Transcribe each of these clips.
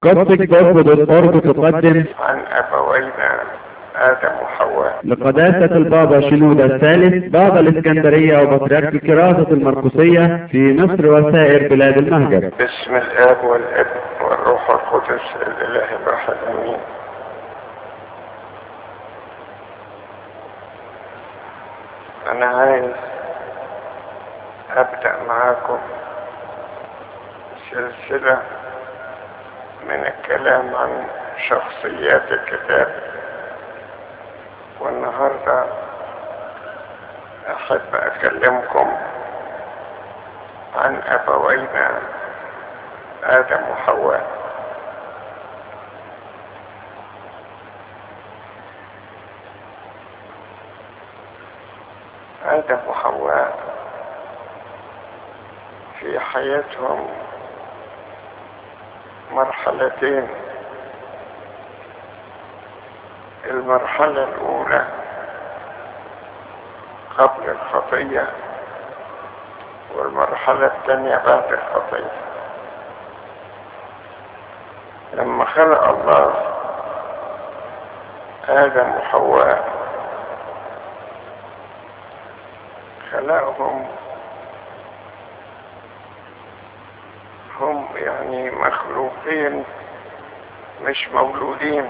قصدك برضه بالقرب تقدم عن أبوينا آدم وحواء لقداسة البابا شنودة الثالث بابا الإسكندرية وبطريرك الكراسة المرقسية في مصر وسائر بلاد المهجر باسم الآب والابن والروح القدس الإله الواحد آمين أنا عايز أبدأ معاكم سلسلة من الكلام عن شخصيات الكتاب والنهاردة أحب أكلمكم عن أبوينا آدم وحواء آدم وحواء في حياتهم مرحلتين المرحلة الأولى قبل الخطية والمرحلة الثانية بعد الخطية لما خلق الله آدم وحواء خلقهم هم يعني مخلوقين مش مولودين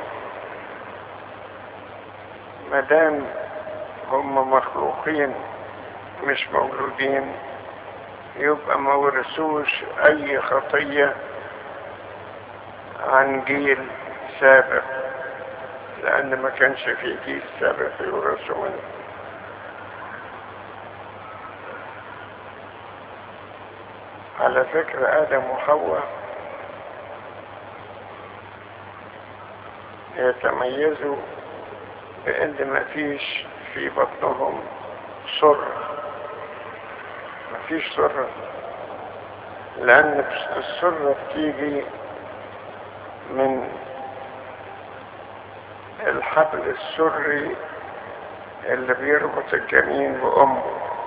مدام هم مخلوقين مش مولودين يبقى ما ورثوش اي خطية عن جيل سابق لان ما كانش في جيل سابق يورثوا منه على فكرة آدم وحواء يتميزوا بأن ما فيش في بطنهم سر ما فيش سر لأن السر بتيجي من الحبل السري اللي بيربط الجنين بأمه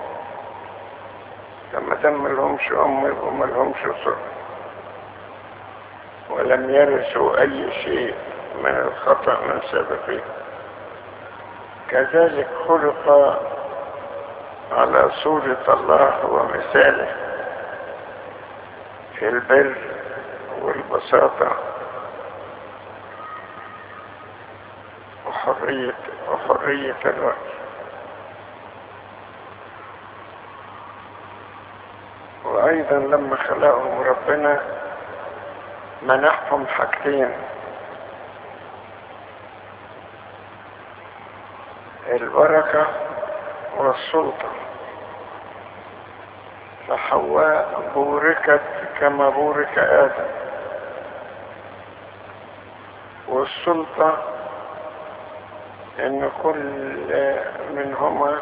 لما دام لهمش أم يبقوا ملهمش سر ولم يرثوا أي شيء من الخطأ من سابقين كذلك خلق على صورة الله ومثاله في البر والبساطة وحرية وحرية الرأي وأيضا لما خلقهم ربنا منحهم حاجتين البركة والسلطة فحواء بوركت كما بورك آدم والسلطة ان كل منهما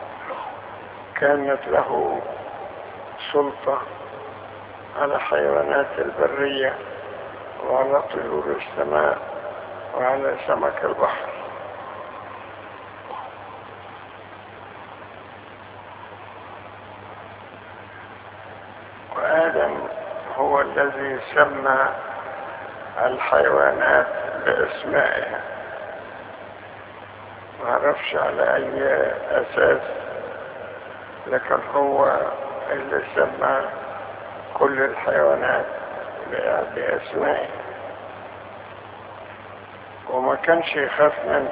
كانت له سلطة على حيوانات البرية وعلى طيور السماء وعلى سمك البحر وآدم هو الذي سمى الحيوانات باسمائها ما اعرفش على اي اساس لكن هو اللي سمى كل الحيوانات باسمائها وما كانش يخاف منه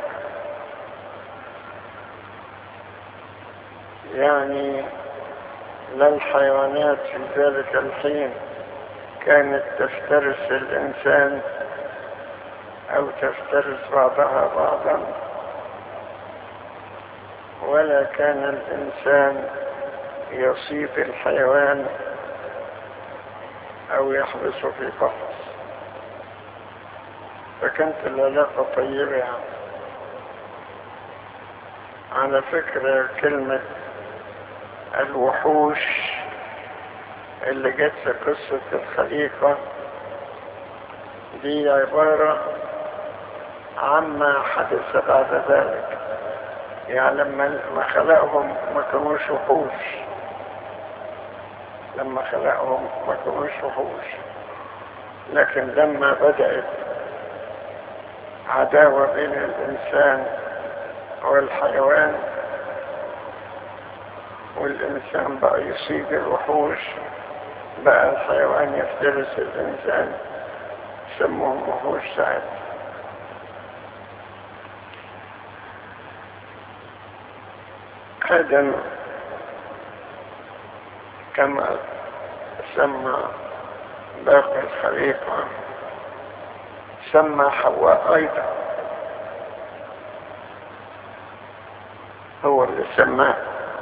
يعني لا الحيوانات في ذلك الحين كانت تفترس الإنسان أو تفترس بعضها بعضا ولا كان الإنسان يصيد الحيوان أو يحبسه في قفص فكانت العلاقة طيبة يعني على فكرة كلمة الوحوش اللي جت في قصة الخليقة دي عبارة عما حدث بعد ذلك يعني لما ما خلقهم ما كانوش وحوش لما خلقهم ما كانوش وحوش لكن لما بدأت عداوة بين الإنسان والحيوان والإنسان بقى يصيد الوحوش بقى الحيوان يفترس الإنسان سموهم وحوش ساعتها آدم كما سمى باقي الخليقة سمى حواء أيضا هو اللي سماه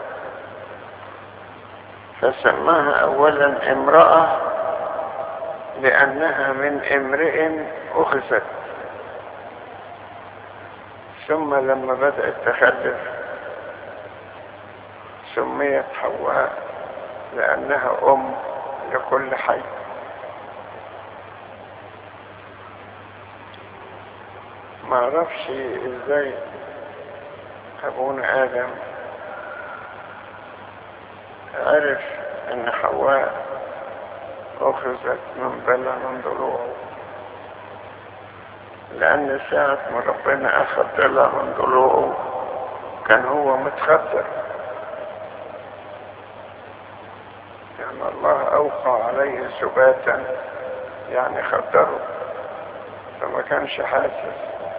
فسماها أولا امرأة لأنها من امرئ أخذت ثم لما بدأت تخلف سميت حواء لأنها أم لكل حي ما اعرفش ازاي ابونا ادم عرف ان حواء اخذت من بلا من ضلوعه لان ساعة ما ربنا اخذ ضلع من ضلوعه كان هو متخدر يعني الله اوقع عليه سباتا يعني خدره فما كانش حاسس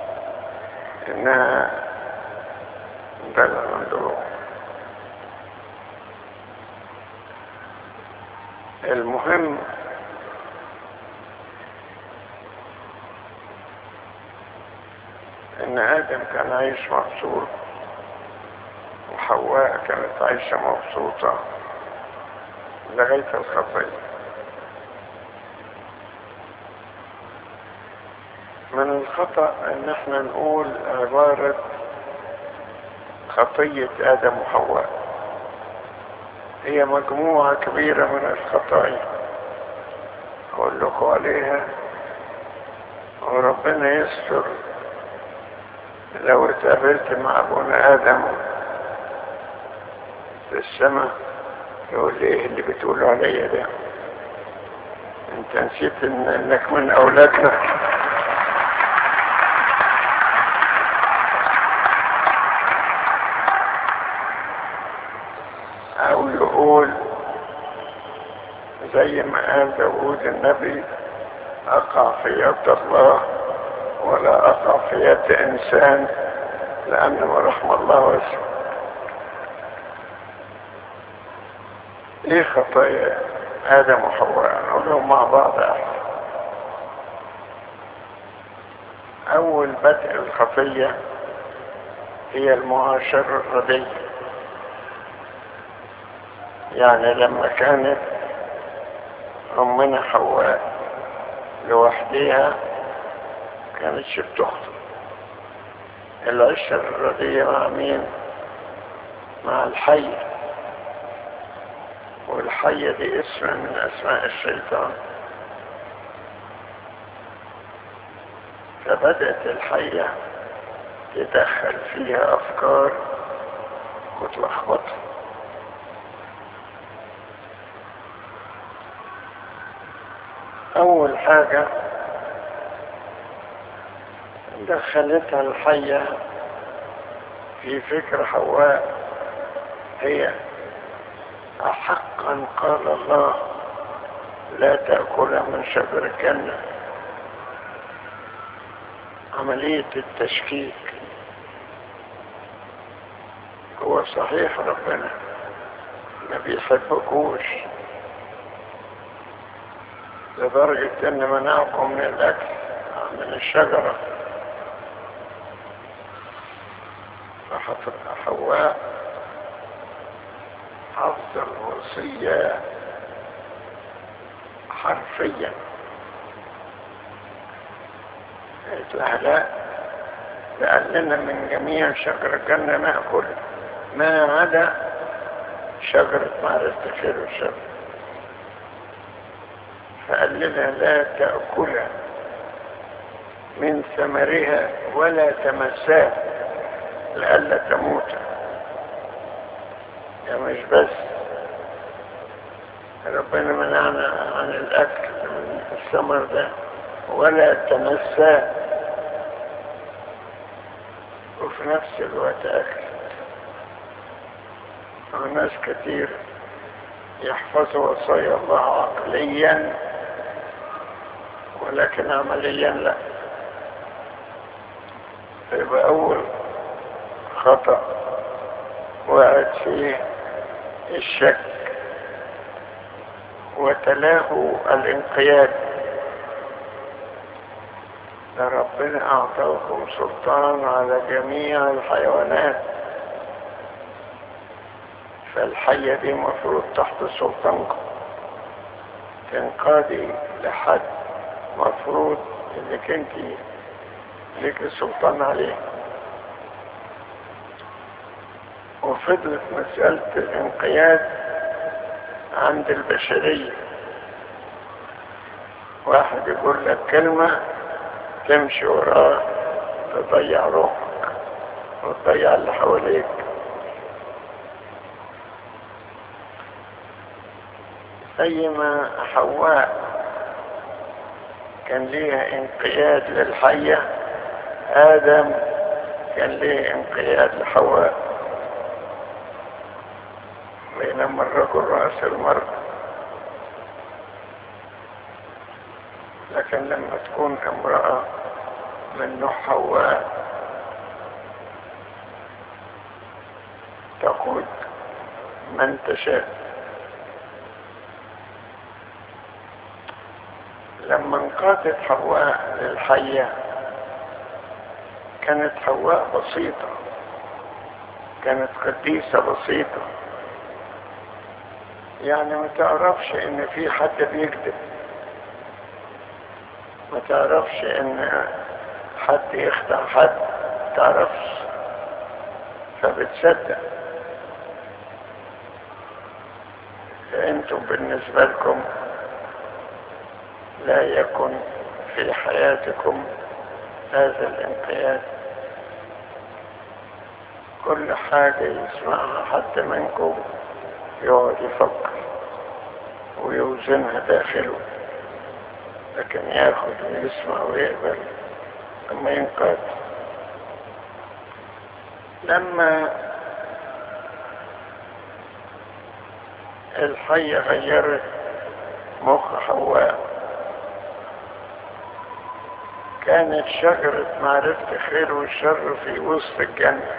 انها بلغ من ضلوع المهم ان ادم كان عايش مبسوط وحواء كانت عايشة مبسوطة لغاية الخطية من الخطأ ان احنا نقول عبارة خطية ادم وحواء هي مجموعة كبيرة من الخطايا اقول لكم عليها وربنا يستر لو اتقابلت مع ابونا ادم في السماء يقول لي ايه اللي بتقولوا عليا ده انت نسيت إن انك من اولادنا او يقول زي ما قال داود النبي اقع في يد الله ولا اقع في يد انسان لان رحم الله واسع ايه خطايا ادم وحواء نقولهم مع بعض احسن اول بدء الخطية هي المعاشرة الردية يعني لما كانت امنا حواء لوحدها كانتش بتخطب العشرة الردية مع مين مع الحية والحية دي اسم من اسماء الشيطان فبدأت الحية تدخل فيها افكار وتلخبطها اول حاجة دخلتها الحية في فكر حواء هي أحقا قال الله لا تأكل من شجر الجنة عملية التشكيك هو صحيح ربنا ما بيحبكوش لدرجة ان منعكم من الاكل من الشجرة حواء حفظ الوصية حرفيا قالت لها لا لأن لنا من جميع شجر الجنة نأكل ما عدا شجرة معرفة الخير والشر فقال لنا لا تأكل من ثمرها ولا تمساه لئلا تموت يعني مش بس ربنا منعنا عن الأكل من الثمر ده ولا تمساه وفي نفس الوقت أكلت وناس كتير يحفظوا وصايا الله عقليا ولكن عمليا لا يبقى أول خطأ وقعت فيه الشك وتلاه الانقياد ده ربنا أعطاكم سلطان على جميع الحيوانات فالحية دي مفروض تحت سلطانكم تنقادي لحد مفروض انك انت لك السلطان عليه وفضلت مسألة الانقياد عند البشرية واحد يقول لك كلمة تمشي وراه تضيع روحك وتضيع اللي حواليك زي ما حواء كان ليها انقياد للحية آدم كان ليه انقياد لحواء بينما الرجل رأس المرأة لكن لما تكون امرأة من نوع حواء تقود من تشاء لما انقادت حواء للحية كانت حواء بسيطة كانت قديسة بسيطة يعني ما تعرفش ان في حد بيكذب ما تعرفش ان حد يخدع حد تعرفش فبتصدق فانتم بالنسبة لكم لا يكن في حياتكم هذا الانقياد كل حاجة يسمعها حد منكم يقعد يفكر ويوزنها داخله لكن ياخد ويسمع ويقبل لما ينقاد لما الحية غيرت مخ حواء كانت شجرة معرفة الخير والشر في وسط الجنة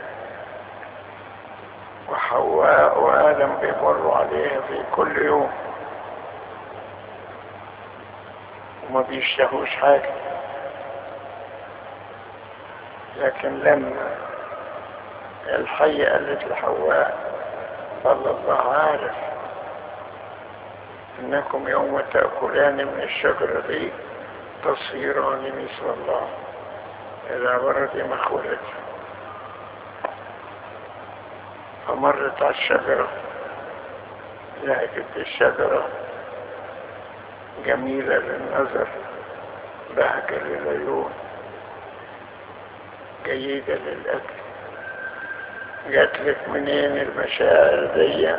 وحواء وآدم بيمروا عليها في كل يوم وما بيشتهوش حاجة لكن لما الحية قالت لحواء قال الله عارف انكم يوم تأكلان من الشجرة دي تصيران مثل الله العبارة دي مخولة فمرت على الشجرة لقيت الشجرة جميلة للنظر بهجة للعيون جيدة للأكل جات لك منين المشاعر دي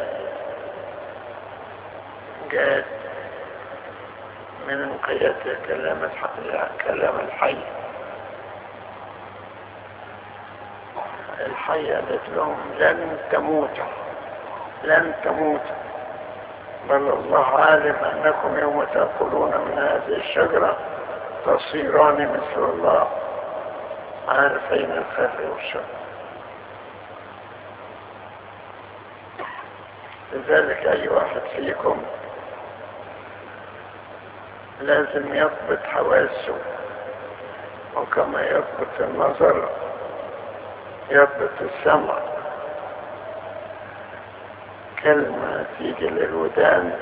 جات من انقياد كلام الحي كلام الحي الحي قالت لهم لن تموت لن تموت بل الله عالم انكم يوم تاكلون من هذه الشجره تصيران مثل الله عارفين الخير والشر لذلك اي واحد فيكم لازم يضبط حواسه وكما يضبط النظر يضبط السمع كلمة تيجي للودان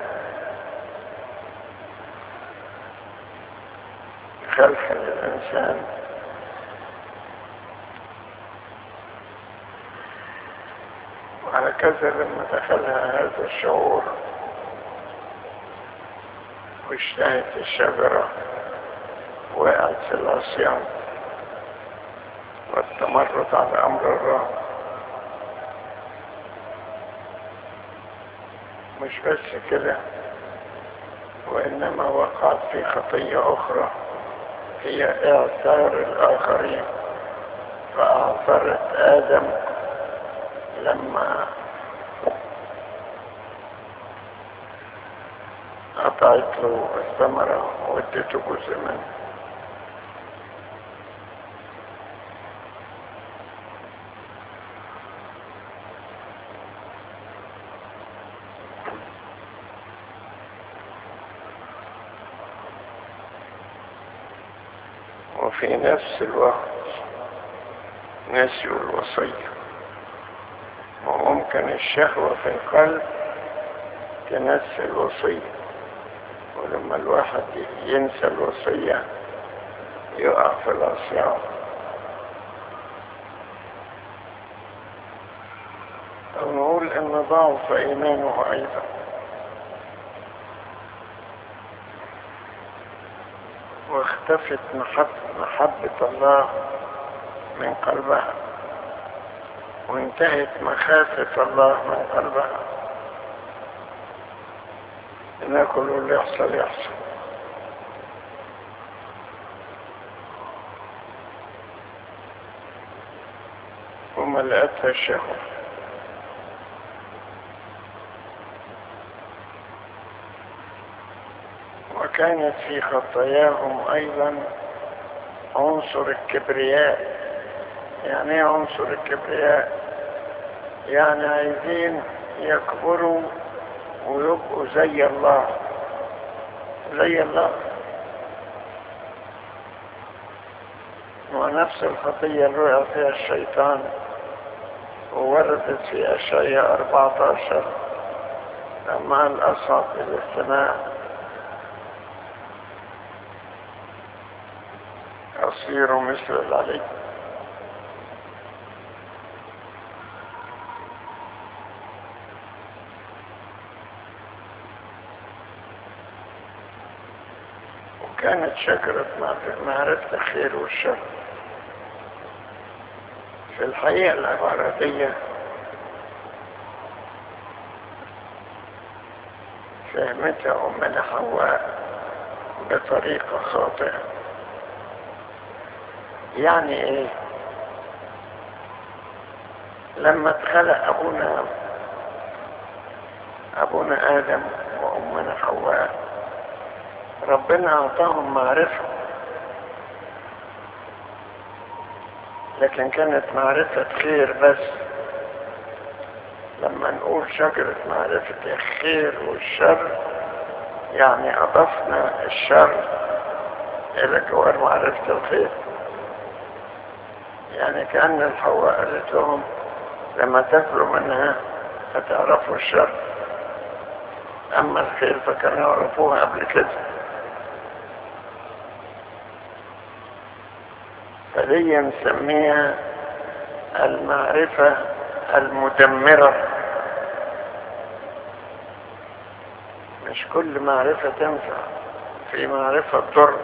خلخل الإنسان وهكذا لما دخلها هذا الشعور واشتهت الشجرة وقعت في العصيان واستمرت على أمر الرب مش بس كده وإنما وقعت في خطية أخرى هي إعثار الآخرين فأعثرت آدم لما قطعت له الثمرة وادته جزء منه وفي نفس الوقت نسيوا الوصية وممكن الشهوة في القلب تنسي الوصية ولما الواحد ينسى الوصية يقع في العصيان أو نقول إن ضعف إيمانه أيضا واختفت محب محبة الله من قلبها وانتهت مخافة الله من قلبها إن كل اللي يحصل يحصل وملأتها الشهوة وكانت في خطاياهم أيضا عنصر الكبرياء يعني ايه عنصر الكبرياء يعني عايزين يكبروا ويبقوا زي الله زي الله ونفس الخطية اللي وقع فيها الشيطان ووردت في أشعياء 14 لما الأصعد إلى السماء أصير مثل العلي وكانت شجرة معرفة الخير والشر في الحقيقة العبارة دي فهمتها أمنا حواء بطريقة خاطئة يعني ايه لما اتخلق ابونا ابونا ادم وامنا حواء ربنا اعطاهم معرفة لكن كانت معرفة خير بس لما نقول شجرة معرفة الخير والشر يعني اضفنا الشر الى جوار معرفة الخير يعني كأن الحواء قالت لهم لما تاكلوا منها هتعرفوا الشر أما الخير فكانوا يعرفوها قبل كده فدي نسميها المعرفة المدمرة مش كل معرفة تنفع في معرفة ضر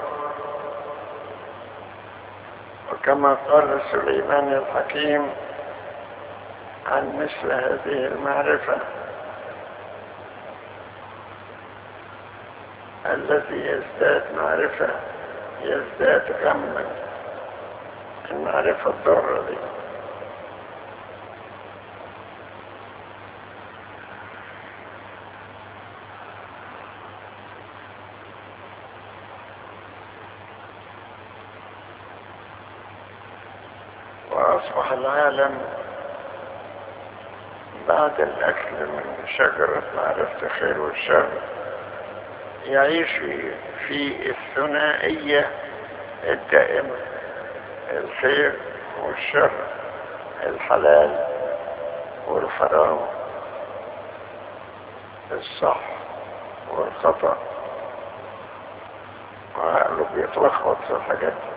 وكما قال سليمان الحكيم عن مثل هذه المعرفة الذي يزداد معرفة يزداد غما المعرفة الضارة دي وأصبح العالم بعد الأكل من شجرة معرفة الخير والشر يعيش في الثنائية الدائمة الخير والشر الحلال والحرام الصح والخطأ وعقله بيتلخبط في الحاجات دي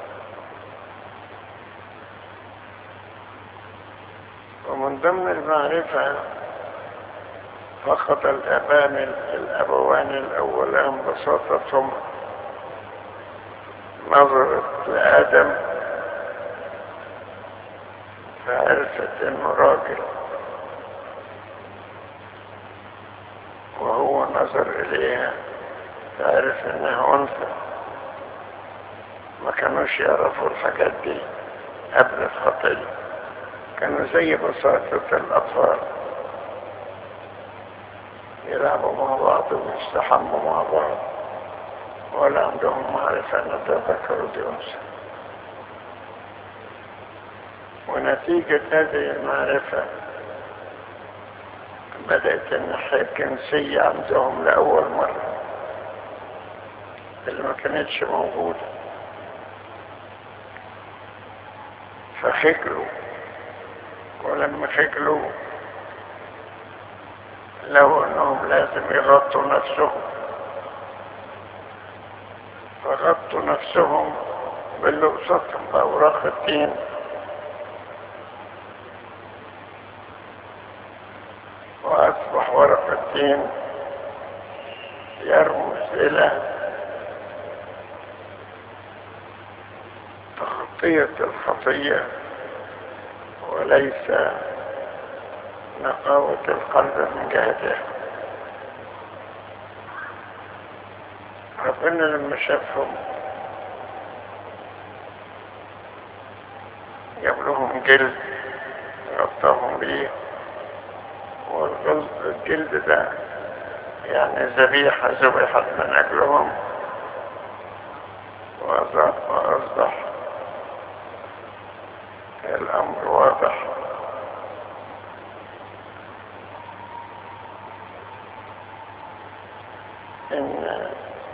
ومن ضمن المعرفة فقد الأبان الأبوان الأولان بساطتهم نظرت لآدم فعرفت إنه راجل وهو نظر إليها عرف انها انثى ما كانوش يعرفوا الحاجات دي قبل الخطية كانوا زي بساطة الأطفال يلعبوا مع بعض ويستحموا مع بعض ولا عندهم معرفة أن ده ذكر ودي أنثى ونتيجة هذه المعرفة بدأت الناحية الجنسية عندهم لأول مرة اللي ما كانتش موجودة فخجلوا ولما خجلوا لو انهم لازم يغطوا نفسهم فغطوا نفسهم باللبسطهم بأوراق الدين وأصبح ورق الدين يرمز إلى تغطية الخطية وليس نقاوة القلب من جهته ربنا لما شافهم جاب لهم جلد غطاهم بيه والجلد ده يعني ذبيحة ذبحت من أجلهم وأصبح الأمر واضح إن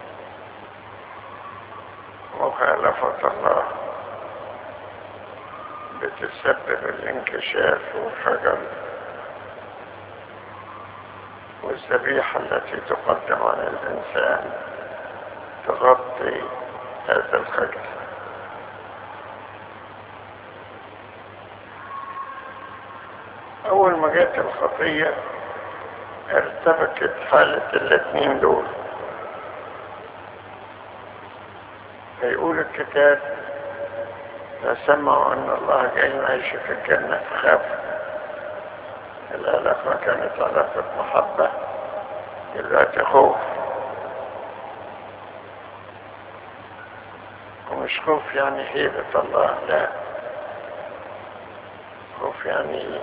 مخالفة الله بتسبب الانكشاف والخجل والذبيحة التي تقدم على الإنسان تغطي هذا الخجل أول ما جت الخطية ارتبكت حالة الاثنين دول فيقول الكتاب فسمعوا أن الله جاي نعيش في الجنة فخافوا العلاقة كانت علاقة محبة دلوقتي خوف ومش خوف يعني هيبة الله لا خوف يعني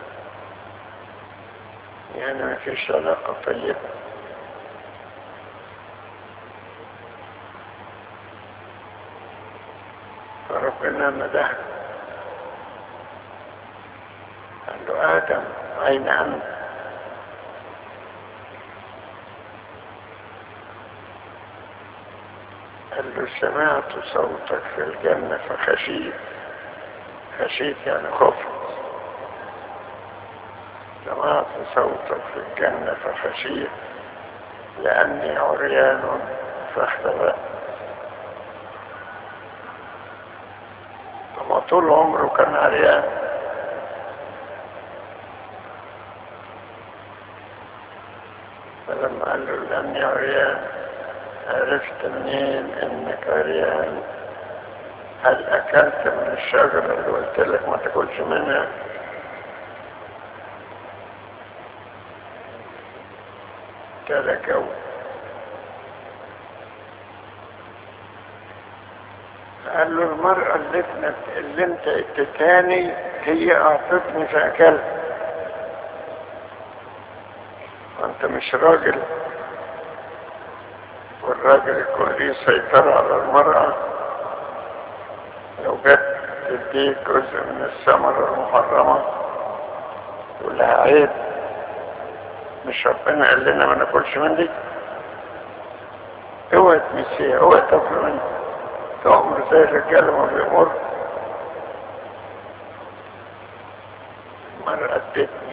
يعني ما فيش علاقة طيبة فربنا مدح قال له آدم أين أنت قال له سمعت صوتك في الجنة فخشيت خشيت يعني خفت سمعت صوتك في الجنة فخشيت لأني عريان فاختبأت طبعا طول عمره كان عريان فلما قال له لأني عريان عرفت منين انك عريان هل اكلت من الشجرة اللي قلت لك ما تاكلش منها تلكوا قال له المرأة اللي, اللي انت اتتاني هي اعطتني فاكلت وانت مش راجل والراجل يكون ليه سيطرة على المرأة لو جت تديك جزء من الثمرة المحرمة تقول لها عيب مش ربنا قال لنا ما ناكلش من دي اوعى تمسيها اوعى تاكل منها تؤمر زي الرجاله ما بيأمر مرة ادتني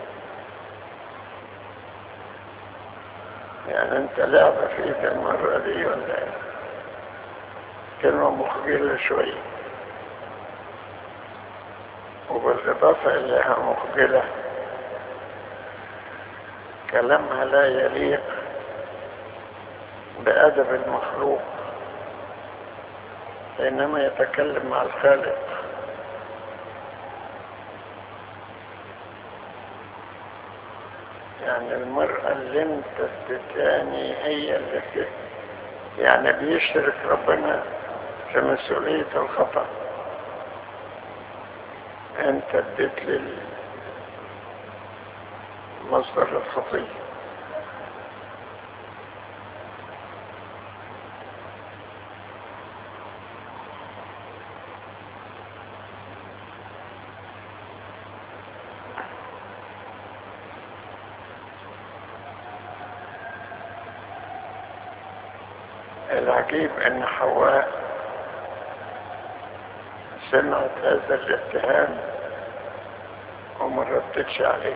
يعني انت لعبة في ايد المرة دي ولا ايه كلمة مخجلة شوية وبالإضافة إليها مخجلة كلامها لا يليق بأدب المخلوق بينما يتكلم مع الخالق يعني المرأة اللي انت اديتاني هي اللي ادت يعني بيشرك ربنا في مسؤولية الخطأ انت اديت لي مصدر الخطية العجيب ان حواء سمعت هذا الاتهام وما ردتش عليه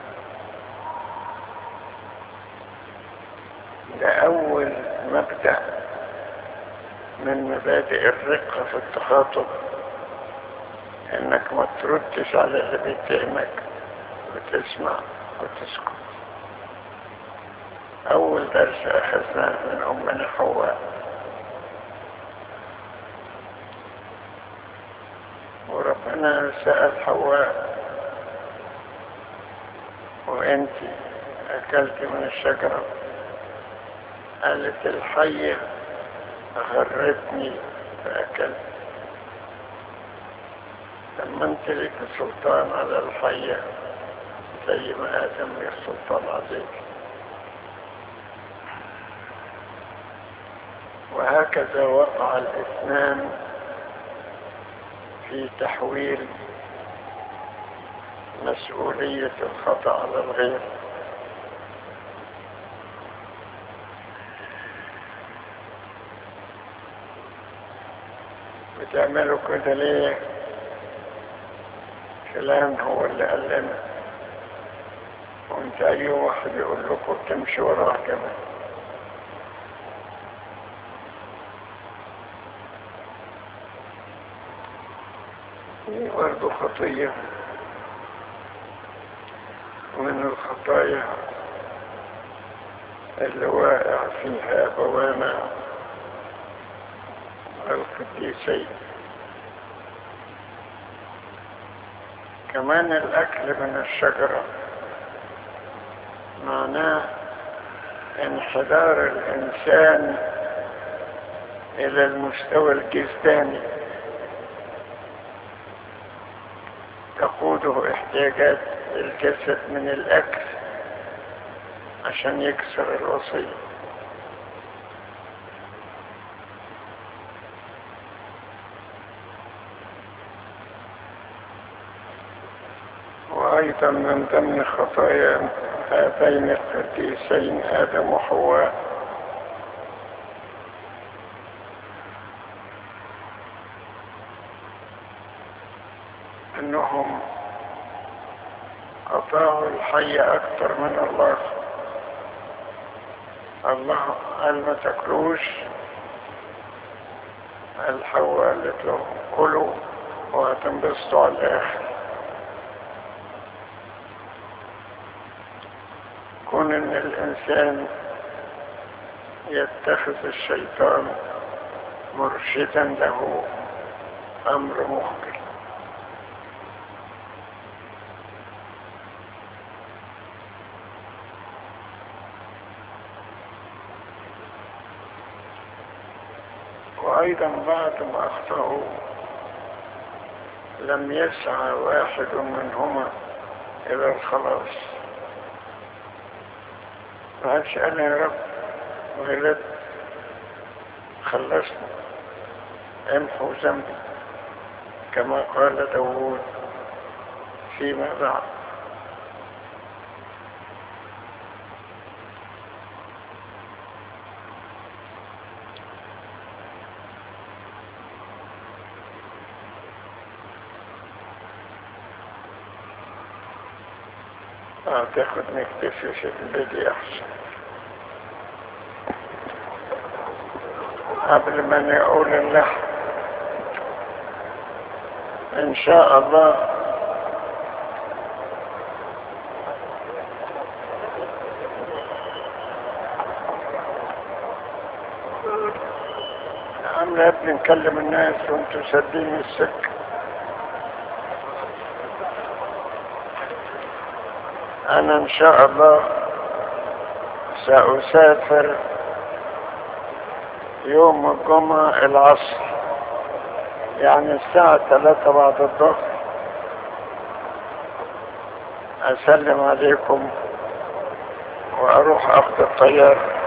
ده اول مبدأ من مبادئ الرقة في التخاطب انك ما تردش على اللي بيتهمك وتسمع وتسكت اول درس اخذناه من امنا حواء وربنا سأل حواء وانت اكلت من الشجرة قالت الحية غرتني فاكلت لما انت لك سلطان على الحية زي ما ادم لك سلطان عليك وهكذا وقع الاثنان في تحويل مسؤولية الخطأ على الغير بتعملوا كده ليه فلان هو اللي قال لنا وانت اي واحد يقول لكم تمشي وراه كمان دي برضه خطية ومن الخطايا اللي واقع فيها بوانا القديسين كمان الأكل من الشجرة معناه انحدار الإنسان إلى المستوى الجسداني تقوده احتياجات الجسد من الأكل عشان يكسر الوصية وأيضا من ضمن خطايا هذين القديسين آدم وحواء أنهم أطاعوا الحي أكثر من الله الله قال ما تاكلوش الحواء قالت لهم كلوا وهتنبسطوا على الآخر كون ان الانسان يتخذ الشيطان مرشدا له امر مخبر وايضا بعد ما اخطأوا لم يسعى واحد منهما الى الخلاص فقالش انا يا رب غلط خلصني امحو ذنبي كما قال داود فيما بعد اعتقد نكتفي في البدء احسن قبل ما نقول اللحن ان شاء الله عم يا ابني نكلم الناس وانتوا سادين السكه أنا إن شاء الله سأسافر يوم الجمعة العصر يعني الساعة ثلاثة بعد الظهر أسلم عليكم وأروح أخذ الطيارة